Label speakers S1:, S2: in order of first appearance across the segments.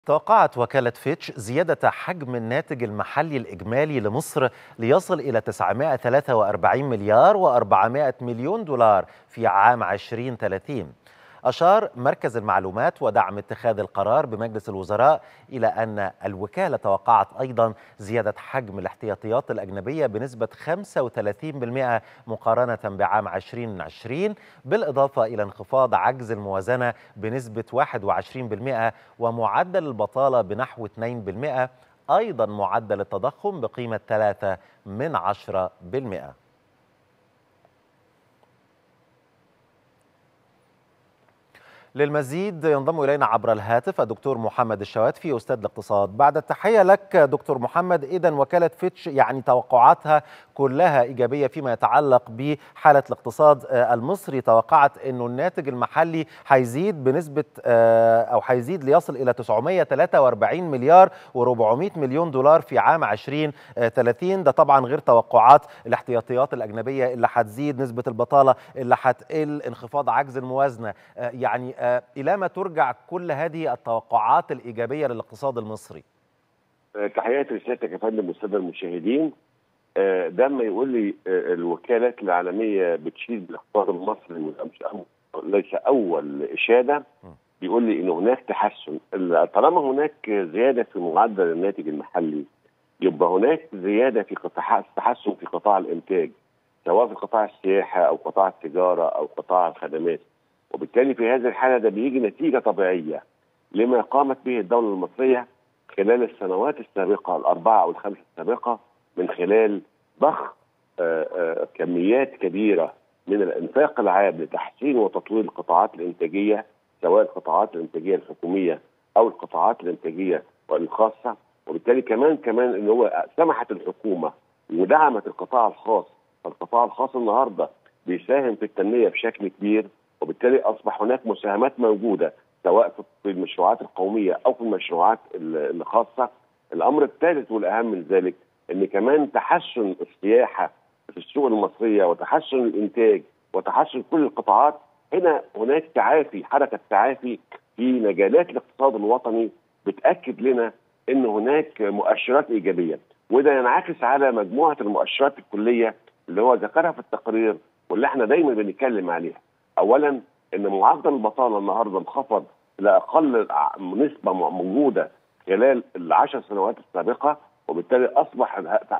S1: توقعت وكالة فيتش زيادة حجم الناتج المحلي الإجمالي لمصر ليصل إلى 943 مليار و400 مليون دولار في عام 2030 أشار مركز المعلومات ودعم اتخاذ القرار بمجلس الوزراء إلى أن الوكالة توقعت أيضا زيادة حجم الاحتياطيات الأجنبية بنسبة 35% مقارنة بعام 2020 بالإضافة إلى انخفاض عجز الموازنة بنسبة 21% ومعدل البطالة بنحو 2% أيضا معدل التضخم بقيمة 3 من 10% للمزيد ينضم إلينا عبر الهاتف الدكتور محمد الشواتفي أستاذ الاقتصاد بعد التحية لك دكتور محمد إذا وكالة فيتش يعني توقعاتها كلها إيجابية فيما يتعلق بحالة الاقتصاد المصري توقعت أنه الناتج المحلي هيزيد بنسبة أو هيزيد ليصل إلى 943 مليار و400 مليون دولار في عام 2030 ده طبعا غير توقعات الاحتياطيات الأجنبية اللي هتزيد نسبة البطالة اللي هتقل انخفاض عجز الموازنة يعني إلى ما ترجع كل هذه التوقعات الإيجابية للاقتصاد المصري
S2: تحياتي لسيادتك يا فندم والساده المشاهدين ده ما يقول لي الوكالات العالميه بتشيد بالاقتصاد المصري ليس اول اشاده بيقول لي ان هناك تحسن طالما هناك زياده في معدل الناتج المحلي يبقى هناك زياده في قطاع تحسن في قطاع الانتاج سواء في قطاع السياحه او قطاع التجاره او قطاع الخدمات وبالتالي في هذه الحاله ده بيجي نتيجه طبيعيه لما قامت به الدوله المصريه خلال السنوات السابقه الاربعه او الخمسه السابقه من خلال ضخ آآ آآ كميات كبيره من الانفاق العام لتحسين وتطوير القطاعات الانتاجيه سواء القطاعات الانتاجيه الحكوميه او القطاعات الانتاجيه الخاصه وبالتالي كمان كمان ان هو سمحت الحكومه ودعمت القطاع الخاص فالقطاع الخاص النهارده بيساهم في التنميه بشكل كبير وبالتالي اصبح هناك مساهمات موجوده سواء في المشروعات القوميه او في المشروعات الخاصه الامر الثالث والاهم من ذلك ان كمان تحسن السياحه في السوق المصريه وتحسن الانتاج وتحسن كل القطاعات هنا هناك تعافي حركه تعافي في مجالات الاقتصاد الوطني بتاكد لنا ان هناك مؤشرات ايجابيه وده ينعكس على مجموعه المؤشرات الكليه اللي هو ذكرها في التقرير واللي احنا دايما بنتكلم عليها اولا ان معدل البطاله النهارده انخفض لاقل نسبه موجوده خلال العشر سنوات السابقه وبالتالي اصبح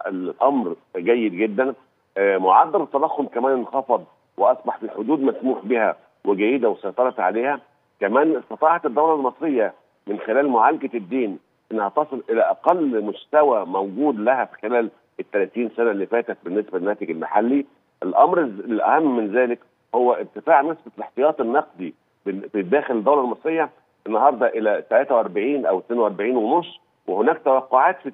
S2: الامر جيد جدا معدل التضخم كمان انخفض واصبح في حدود مسموح بها وجيده وسيطرت عليها كمان استطاعت الدوله المصريه من خلال معالجه الدين انها تصل الى اقل مستوى موجود لها في خلال ال 30 سنه اللي فاتت بالنسبه للناتج المحلي الامر الاهم من ذلك هو ارتفاع نسبه الاحتياط النقدي في داخل الدوله المصريه النهارده الى 43 او 42 ونص وهناك توقعات في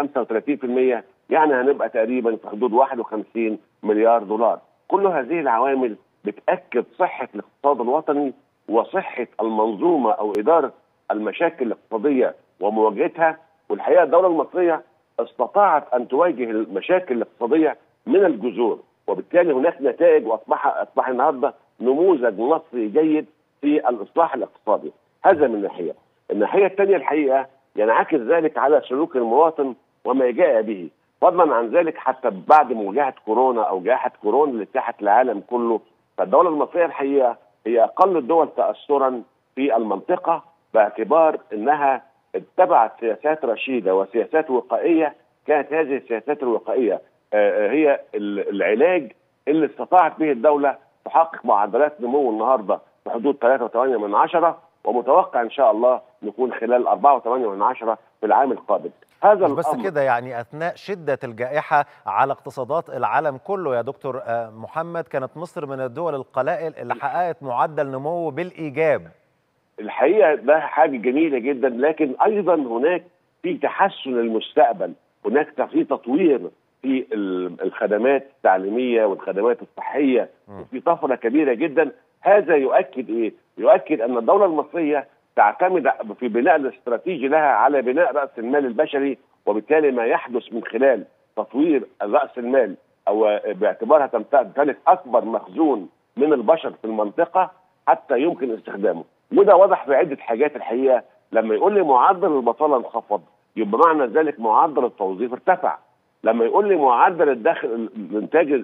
S2: 30 35% يعني هنبقى تقريبا في حدود 51 مليار دولار كل هذه العوامل بتاكد صحه الاقتصاد الوطني وصحه المنظومه او اداره المشاكل الاقتصاديه ومواجهتها والحقيقه الدوله المصريه استطاعت ان تواجه المشاكل الاقتصاديه من الجذور وبالتالي هناك نتائج واصبح اصبح النهارده نموذج مصري جيد في الاصلاح الاقتصادي هذا من ناحيه الناحيه الثانيه الحقيقه ينعكس ذلك على سلوك المواطن وما جاء به فضلا عن ذلك حتى بعد مواجهه كورونا او جائحه كورونا اللي اتاحت العالم كله فالدوله المصريه الحقيقه هي اقل الدول تاثرا في المنطقه باعتبار انها اتبعت سياسات رشيده وسياسات وقائيه كانت هذه السياسات الوقائيه هي العلاج اللي استطاعت به الدوله تحقق معدلات نمو النهارده في حدود 3.8 من عشرة ومتوقع ان شاء الله نكون خلال 4.8 من عشرة في العام القادم
S1: هذا مش بس كده يعني اثناء شده الجائحه على اقتصادات العالم كله يا دكتور محمد كانت مصر من الدول القلائل اللي حققت معدل نمو بالايجاب
S2: الحقيقه ده حاجه جميله جدا لكن ايضا هناك في تحسن المستقبل هناك في تطوير في الخدمات التعليميه والخدمات الصحيه وفي طفره كبيره جدا هذا يؤكد ايه؟ يؤكد ان الدوله المصريه تعتمد في بناء الاستراتيجي لها على بناء راس المال البشري وبالتالي ما يحدث من خلال تطوير راس المال او باعتبارها تمتلك اكبر مخزون من البشر في المنطقه حتى يمكن استخدامه وده واضح في عده حاجات الحقيقه لما يقول لي معدل البطاله انخفض يبقى معنى ذلك معدل التوظيف ارتفع لما يقول لي معدل الدخل الانتاج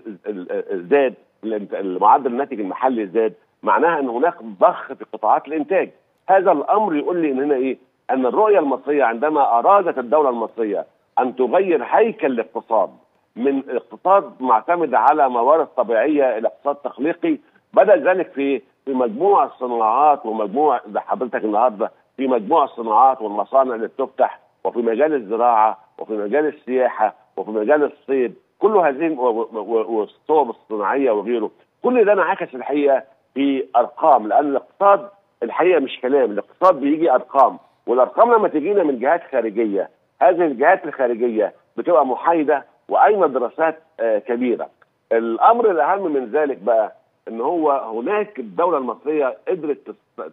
S2: زاد معدل الناتج المحلي زاد معناها ان هناك ضخ في قطاعات الانتاج هذا الامر يقول لي ان هنا ايه ان الرؤيه المصريه عندما ارادت الدوله المصريه ان تغير هيكل الاقتصاد من اقتصاد معتمد على موارد طبيعيه الى اقتصاد تخليقي بدا ذلك في في مجموع الصناعات ومجموع حضرتك النهارده في مجموع الصناعات والمصانع اللي بتفتح وفي مجال الزراعه وفي مجال السياحه وفي مجال الصيد كل هذه والصوب الصناعيه وغيره كل ده انعكس الحقيقه في ارقام لان الاقتصاد الحقيقه مش كلام الاقتصاد بيجي ارقام والارقام لما تجينا من جهات خارجيه هذه الجهات الخارجيه بتبقى محايده وقايمه دراسات آه كبيره الامر الاهم من ذلك بقى ان هو هناك الدوله المصريه قدرت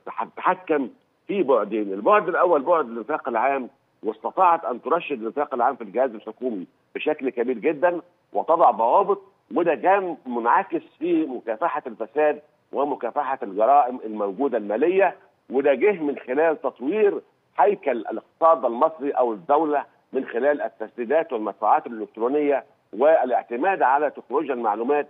S2: تتحكم في بعدين البعد الاول بعد الانفاق العام واستطاعت ان ترشد الانفاق العام في الجهاز الحكومي بشكل كبير جدا وتضع ضوابط وده كان منعكس في مكافحه الفساد ومكافحه الجرائم الموجوده الماليه وده جه من خلال تطوير هيكل الاقتصاد المصري او الدوله من خلال التسديدات والمدفوعات الالكترونيه والاعتماد على تكنولوجيا المعلومات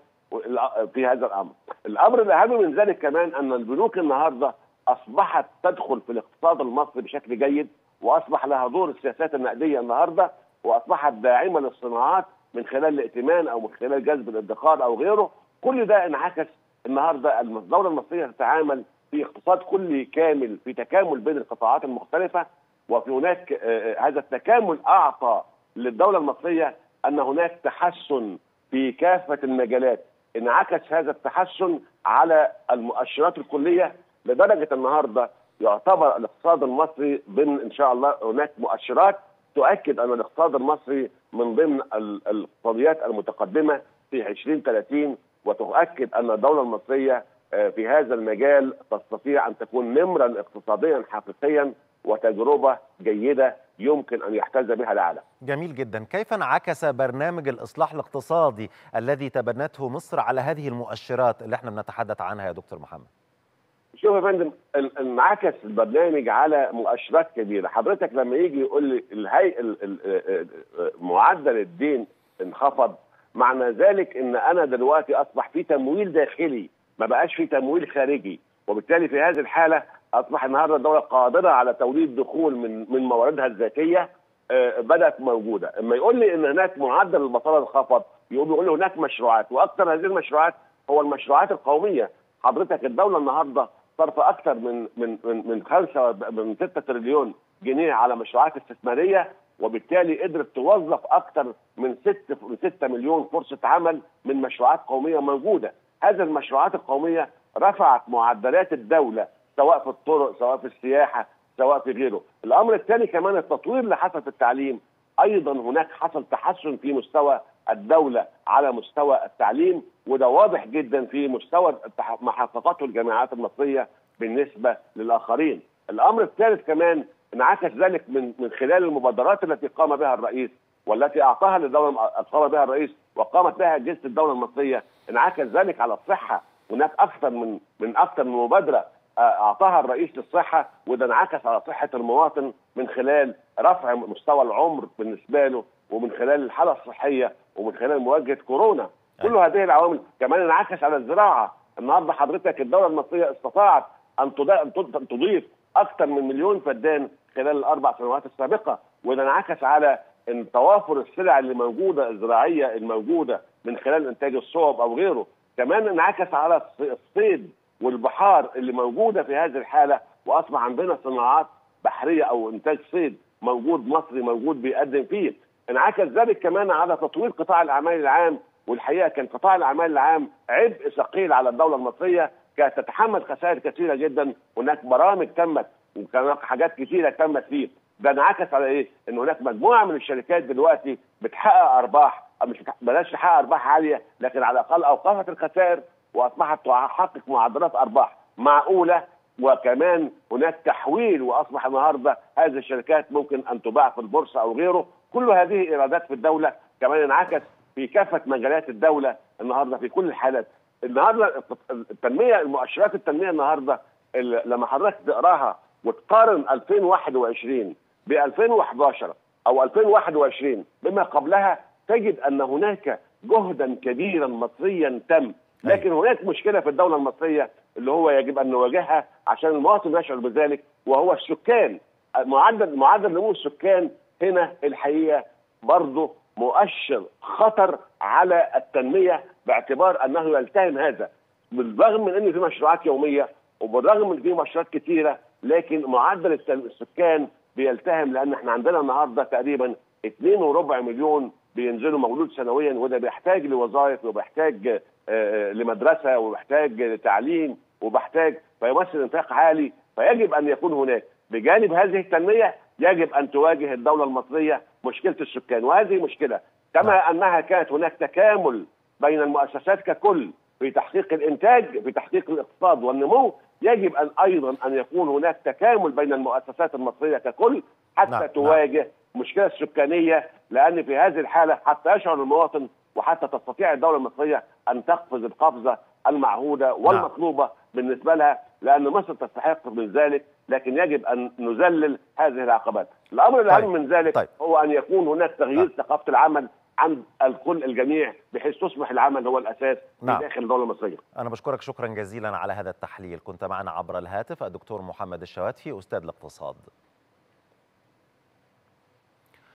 S2: في هذا الامر. الامر الاهم من ذلك كمان ان البنوك النهارده اصبحت تدخل في الاقتصاد المصري بشكل جيد واصبح لها دور السياسات النقديه النهارده واصبحت داعمه للصناعات من خلال الائتمان او من خلال جذب الادخار او غيره كل ده انعكس النهارده الدوله المصريه تتعامل في اقتصاد كلي كامل في تكامل بين القطاعات المختلفه وفي هناك هذا التكامل اعطى للدوله المصريه ان هناك تحسن في كافه المجالات انعكس هذا التحسن على المؤشرات الكليه لدرجه النهارده يعتبر الاقتصاد المصري ضمن ان شاء الله هناك مؤشرات تؤكد ان الاقتصاد المصري من ضمن الاقتصاديات المتقدمه في 2030 وتؤكد ان الدوله المصريه في هذا المجال تستطيع ان تكون نمرا اقتصاديا حقيقيا وتجربه جيده يمكن ان يحتذى بها العالم.
S1: جميل جدا، كيف انعكس برنامج الاصلاح الاقتصادي الذي تبنته مصر على هذه المؤشرات اللي احنا بنتحدث عنها يا دكتور محمد؟
S2: شوف يا فندم انعكس البرنامج على مؤشرات كبيره، حضرتك لما يجي يقول لي الهي معدل الدين انخفض معنى ذلك ان انا دلوقتي اصبح في تمويل داخلي ما بقاش في تمويل خارجي وبالتالي في هذه الحاله اصبح النهارده الدوله قادره على توليد دخول من من مواردها الذاتيه آه بدات موجوده، اما يقول لي ان هناك معدل البطاله انخفض يقول يقول لي هناك مشروعات واكثر هذه المشروعات هو المشروعات القوميه، حضرتك الدوله النهارده صرف اكثر من من من من خمسه من 6 تريليون جنيه على مشروعات استثماريه وبالتالي قدرت توظف اكثر من 6 من 6 مليون فرصه عمل من مشروعات قوميه موجوده، هذه المشروعات القوميه رفعت معدلات الدوله سواء في الطرق سواء في السياحه سواء في غيره الامر الثاني كمان التطوير اللي حصل في التعليم ايضا هناك حصل تحسن في مستوى الدوله على مستوى التعليم وده واضح جدا في مستوى ما حققته الجامعات المصريه بالنسبه للاخرين الامر الثالث كمان انعكس ذلك من من خلال المبادرات التي قام بها الرئيس والتي اعطاها للدوله قام بها الرئيس وقامت بها اجهزه الدوله المصريه انعكس ذلك على الصحه هناك اكثر من من اكثر من مبادره اعطاها الرئيس للصحه وده انعكس على صحه المواطن من خلال رفع مستوى العمر بالنسبه له ومن خلال الحاله الصحيه ومن خلال مواجهه كورونا كل هذه العوامل كمان انعكس على الزراعه النهارده حضرتك الدوله المصريه استطاعت ان تضيف اكثر من مليون فدان خلال الاربع سنوات السابقه وده انعكس على ان توافر السلع اللي موجوده الزراعيه الموجوده من خلال انتاج الصوب او غيره كمان انعكس على الصيد والبحار اللي موجوده في هذه الحاله واصبح عندنا صناعات بحريه او انتاج صيد موجود مصري موجود بيقدم فيه انعكس ذلك كمان على تطوير قطاع الاعمال العام والحقيقه كان قطاع الاعمال العام عبء ثقيل على الدوله المصريه كانت تتحمل خسائر كثيره جدا هناك برامج تمت وكان هناك حاجات كثيره تمت فيه ده انعكس على ايه؟ ان هناك مجموعه من الشركات دلوقتي بتحقق ارباح مش بلاش تحقق ارباح عاليه لكن على الاقل اوقفت الخسائر واصبحت تحقق معدلات ارباح معقوله وكمان هناك تحويل واصبح النهارده هذه الشركات ممكن ان تباع في البورصه او غيره كل هذه ايرادات في الدوله كمان انعكس في كافه مجالات الدوله النهارده في كل الحالات النهارده التنميه المؤشرات التنميه النهارده لما حضرتك تقراها وتقارن 2021 ب 2011 او 2021 بما قبلها تجد ان هناك جهدا كبيرا مصريا تم لكن هناك مشكله في الدوله المصريه اللي هو يجب ان نواجهها عشان المواطن يشعر بذلك وهو السكان معدل معدل نمو السكان هنا الحقيقه برضه مؤشر خطر على التنميه باعتبار انه يلتهم هذا بالرغم من ان في مشروعات يوميه وبالرغم من في مشروعات كثيره لكن معدل السكان بيلتهم لان احنا عندنا النهارده تقريبا 2.4 مليون بينزلوا مولود سنويا وده بيحتاج لوظائف وبيحتاج لمدرسه وبيحتاج لتعليم وبيحتاج فيمثل انفاق عالي فيجب ان يكون هناك بجانب هذه التنميه يجب ان تواجه الدوله المصريه مشكله السكان وهذه مشكله كما انها كانت هناك تكامل بين المؤسسات ككل في تحقيق الانتاج في تحقيق الاقتصاد والنمو يجب ان ايضا ان يكون هناك تكامل بين المؤسسات المصريه ككل حتى
S1: نعم،
S2: تواجه المشكله السكانيه لان في هذه الحاله حتى يشعر المواطن وحتى تستطيع الدوله المصريه ان تقفز القفزه المعهوده والمطلوبه بالنسبه لها لان مصر تستحق من ذلك لكن يجب ان نذلل هذه العقبات. الامر الاهم
S1: طيب.
S2: من ذلك
S1: طيب.
S2: هو ان يكون هناك تغيير ثقافه العمل عند الكل الجميع بحيث تصبح العمل هو الاساس
S1: نعم.
S2: في داخل الدوله المصريه.
S1: أنا بشكرك شكرا جزيلا على هذا التحليل كنت معنا عبر الهاتف الدكتور محمد الشواتفي أستاذ الاقتصاد